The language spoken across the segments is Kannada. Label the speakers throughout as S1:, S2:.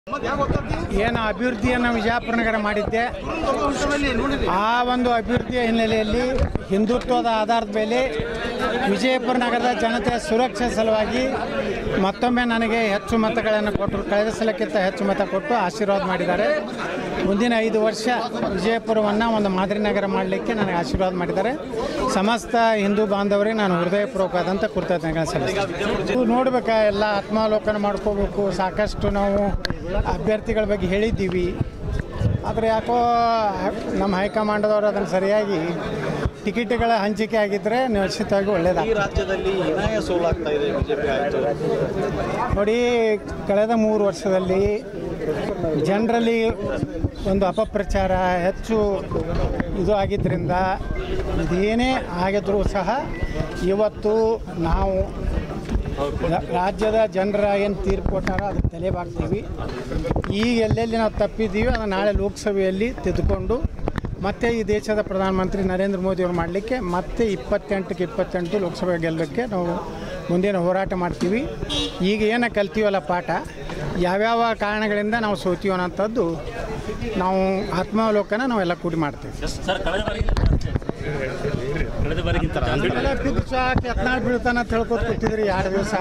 S1: ಏನು ಅಭಿವೃದ್ಧಿಯನ್ನು ವಿಜಯಪುರ ನಗರ ಮಾಡಿದ್ದೆ ಆ ಒಂದು ಅಭಿವೃದ್ಧಿಯ ಹಿನ್ನೆಲೆಯಲ್ಲಿ ಹಿಂದುತ್ವದ ಆಧಾರದ ಮೇಲೆ ವಿಜಯಪುರ ನಗರದ ಜನತೆಯ ಸುರಕ್ಷೆ ಸಲುವಾಗಿ ಮತ್ತೊಮ್ಮೆ ನನಗೆ ಹೆಚ್ಚು ಮತಗಳನ್ನು ಕೊಟ್ಟರು ಕಳೆದ ಸಲಕ್ಕಿಂತ ಹೆಚ್ಚು ಮತ ಕೊಟ್ಟು ಆಶೀರ್ವಾದ ಮಾಡಿದ್ದಾರೆ ಮುಂದಿನ ಐದು ವರ್ಷ ವಿಜಯಪುರವನ್ನು ಒಂದು ಮಾದರಿ ನಗರ ಮಾಡಲಿಕ್ಕೆ ನನಗೆ ಆಶೀರ್ವಾದ ಮಾಡಿದ್ದಾರೆ ಸಮಸ್ತ ಹಿಂದೂ ಬಾಂಧವರಿಗೆ ನಾನು ಹೃದಯಪೂರ್ವಕವಾದಂಥ ಕೃತಜ್ಞತೆಗಳನ್ನು ಸಲ್ಲಿಸ್ತೀನಿ ಇದು ನೋಡ್ಬೇಕಾ ಎಲ್ಲ ಆತ್ಮಾವಲೋಕನ ಮಾಡ್ಕೋಬೇಕು ಸಾಕಷ್ಟು ನಾವು ಅಭ್ಯರ್ಥಿಗಳ ಬಗ್ಗೆ ಹೇಳಿದ್ದೀವಿ ಆದರೆ ಯಾಕೋ ನಮ್ಮ ಹೈಕಮಾಂಡದವರು ಅದನ್ನು ಸರಿಯಾಗಿ ಟಿಕೆಟ್ಗಳ ಹಂಚಿಕೆ ಆಗಿದ್ದರೆ ನಿಶ್ಚಿತವಾಗಿ
S2: ಈ
S1: ಒಳ್ಳೆಯದಾಗ್ತದೆ
S2: ರಾಜ್ಯದಲ್ಲಿ ಹೀನಾಯ ಸೋಲಾಗ್ತಾ ಇದೆ ಬಿಜೆಪಿ ಆಯಿತು
S1: ನೋಡಿ ಕಳೆದ ಮೂರು ವರ್ಷದಲ್ಲಿ ಜನರಲ್ಲಿ ಒಂದು ಅಪಪ್ರಚಾರ ಹೆಚ್ಚು ಇದು ಆಗಿದ್ದರಿಂದ ಇದೇನೇ ಆಗಿದ್ರೂ ಸಹ ಇವತ್ತು ನಾವು ರಾ- ರಾಜ್ಯದ ಜನರ ಏನು ತೀರ್ಪು ಕೊಟ್ಟಾರೋ ಅದಕ್ಕೆ ತಲೆ ಬಾಗ್ತೀವಿ ಈಗ ಎಲ್ಲೆಲ್ಲಿ ನಾವು ತಪ್ಪಿದ್ದೀವಿ ಅದನ್ನು ನಾಳೆ ಲೋಕಸಭೆಯಲ್ಲಿ ತಿದ್ದುಕೊಂಡು ಮತ್ತೆ ಈ ದೇಶದ ಪ್ರಧಾನಮಂತ್ರಿ ನರೇಂದ್ರ ಮೋದಿಯವರು ಮಾಡಲಿಕ್ಕೆ ಮತ್ತೆ ಇಪ್ಪತ್ತೆಂಟಕ್ಕೆ ಇಪ್ಪತ್ತೆಂಟು ಲೋಕಸಭೆ ಗೆಲ್ಲಕ್ಕೆ ನಾವು ಮುಂದಿನ ಹೋರಾಟ ಮಾಡ್ತೀವಿ ಈಗ ಏನು ಕಲ್ತೀವಲ್ಲ ಪಾಠ ಯಾವ್ಯಾವ ಕಾರಣಗಳಿಂದ ನಾವು ಸೋತೀವಿ ಅನ್ನೋಂಥದ್ದು ನಾವು ಆತ್ಮಾವಲೋಕನ ನಾವೆಲ್ಲ ಕೂಡಿ ಮಾಡ್ತೀವಿ
S3: ಸರ್ ಕಳೆದ ಬಾರಿ ಕಳೆದ ಬಾರಿಗಿಂತ
S1: ಆಮೇಲೆ ದಿವಸ ಕೆತ್ನಾಳ್ ಬೀಳ್ತಾನ ಅಂತ ಹೇಳ್ಕೊತ ಕೂತಿದ್ರಿ ಎರಡು ದಿವಸ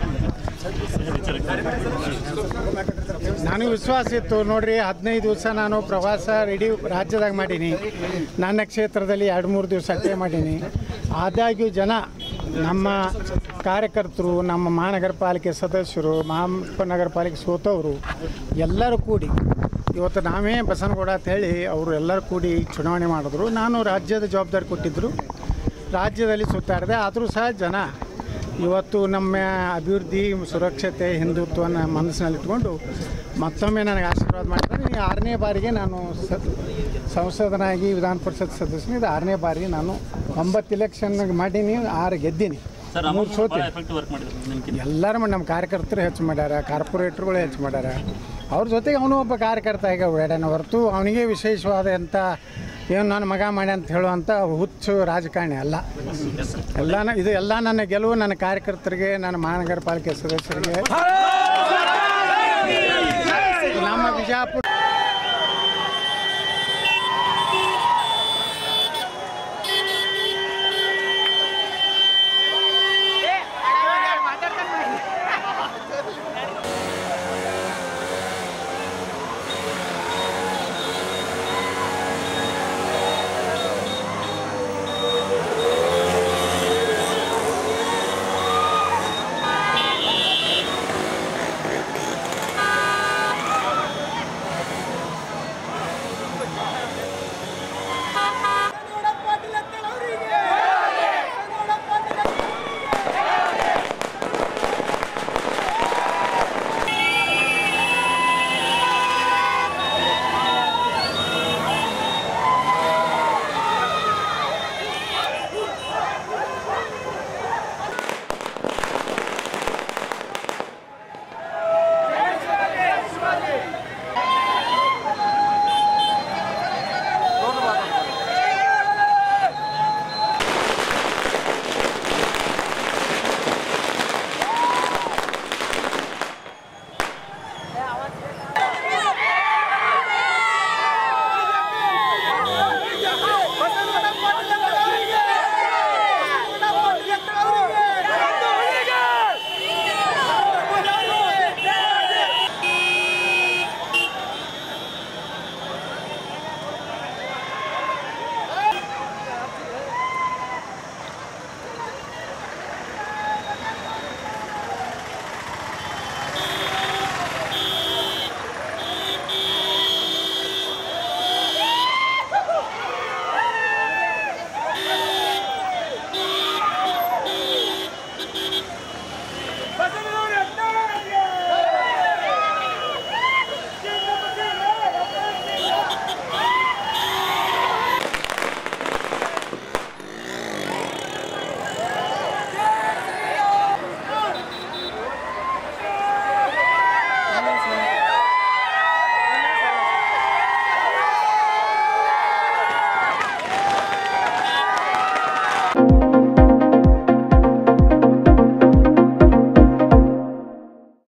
S1: ನಾನು ವಿಶ್ವಾಸ ಇತ್ತು ನೋಡ್ರಿ ಹದಿನೈದು ದಿವಸ ನಾನು ಪ್ರವಾಸ ಇಡೀ ರಾಜ್ಯದಾಗ ಮಾಡೀನಿ ನನ್ನ ಕ್ಷೇತ್ರದಲ್ಲಿ ಎರಡು ಮೂರು ದಿವಸ ಅಷ್ಟೇ ಮಾಡೀನಿ ಆದಾಗ್ಯೂ ಜನ ನಮ್ಮ ಕಾರ್ಯಕರ್ತರು ನಮ್ಮ ಮಹಾನಗರ ಪಾಲಿಕೆ ಸದಸ್ಯರು ಮಹಾನಗರ ಪಾಲಿಕೆ ಸೋತವರು ಎಲ್ಲರೂ ಕೂಡಿ ಇವತ್ತು ನಾವೇ ಬಸನಗೌಡ ಅಂತ ಹೇಳಿ ಅವರು ಎಲ್ಲರೂ ಕೂಡಿ ಚುನಾವಣೆ ಮಾಡಿದ್ರು ನಾನು ರಾಜ್ಯದ ಜವಾಬ್ದಾರಿ ಕೊಟ್ಟಿದ್ದರು ರಾಜ್ಯದಲ್ಲಿ ಸುತ್ತಾಡಿದೆ ಆದರೂ ಸಹ ಜನ ಇವತ್ತು ನಮ್ಮ ಅಭಿವೃದ್ಧಿ ಸುರಕ್ಷತೆ ಹಿಂದುತ್ವನ ಮನಸ್ಸಿನಲ್ಲಿಟ್ಕೊಂಡು ಮತ್ತೊಮ್ಮೆ ನನಗೆ ಆಶೀರ್ವಾದ ಮಾಡಿದ್ದಾರೆ ಈ ಆರನೇ ಬಾರಿಗೆ ನಾನು ಸ ಸಂಸದನಾಗಿ ವಿಧಾನ ಪರಿಷತ್ ಸದಸ್ಯನ ಇದು ಆರನೇ ಬಾರಿ ನಾನು ಒಂಬತ್ತು ಇಲೆಕ್ಷನ್ ಮಾಡೀನಿ ಆರು ಗೆದ್ದೀನಿ
S3: ಸರ್
S1: ಮೂರು
S3: ಭಾಳ
S1: ಸೋತಿ
S3: ಎಫೆಕ್ಟಿವ್ ವರ್ಕ್ ಮಾಡಿದ್ರು ನಿಮ್ಗೆ
S1: ಎಲ್ಲರೂ ಮಾಡಿ ನಮ್ಮ ಕಾರ್ಯಕರ್ತರು ಹೆಚ್ಚು ಮಾಡ್ಯಾರ ಕಾರ್ಪೊರೇಟ್ರುಗಳು ಹೆಚ್ಚು ಮಾಡ್ಯಾರ ಅವ್ರ ಜೊತೆಗೆ ಅವನು ಒಬ್ಬ ಕಾರ್ಯಕರ್ತ ಈಗ ಓಡಾಡ್ಯಾನ ಹೊರತು ಅವನಿಗೆ ವಿಶೇಷವಾದಂಥ ಏನು ನನ್ನ ಮಗ ಮಾಡಿ ಅಂತ ಹೇಳುವಂಥ ಹುಚ್ಚು ರಾಜಕಾರಣಿ ಅಲ್ಲ ಎಲ್ಲ ಇದು ಎಲ್ಲ ನನ್ನ ಗೆಲುವು ನನ್ನ ಕಾರ್ಯಕರ್ತರಿಗೆ ನನ್ನ ಮಹಾನಗರ ಪಾಲಿಕೆ ಸದಸ್ಯರಿಗೆ ನಮ್ಮ ಬಿಜಾಪುರ